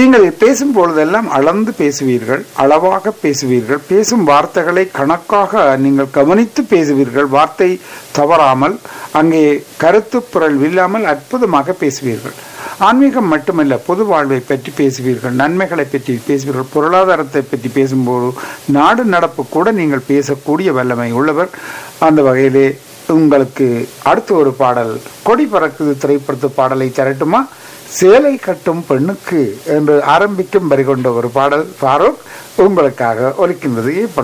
நீங்கள் பேசும் பொழுதெல்லாம் அளந்து பேசுவீர்கள் அளவாக பேசுவீர்கள் பேசும் வார்த்தைகளை கணக்காக நீங்கள் கவனித்து பேசுவீர்கள் வார்த்தை தவறாமல் அங்கே கருத்து புரள் இல்லாமல் அற்புதமாக பேசுவீர்கள் ஆன்மீகம் மட்டுமல்ல பொது வாழ்வை பற்றி பேசுவீர்கள் நன்மைகளை பற்றி பேசுவீர்கள் பொருளாதாரத்தை பற்றி பேசும்போது நாடு நடப்பு கூட நீங்கள் பேசக்கூடிய வல்லமை உள்ளவர் அந்த வகையிலே உங்களுக்கு அடுத்த ஒரு பாடல் கொடி பறக்குது திரைப்படத்து பாடலை தரட்டுமா சேலை கட்டும் பெண்ணுக்கு என்று ஆரம்பிக்கும் வரி கொண்ட ஒரு பாடல் ஃபாரூக் உங்களுக்காக ஒலிக்கின்றது இப்ப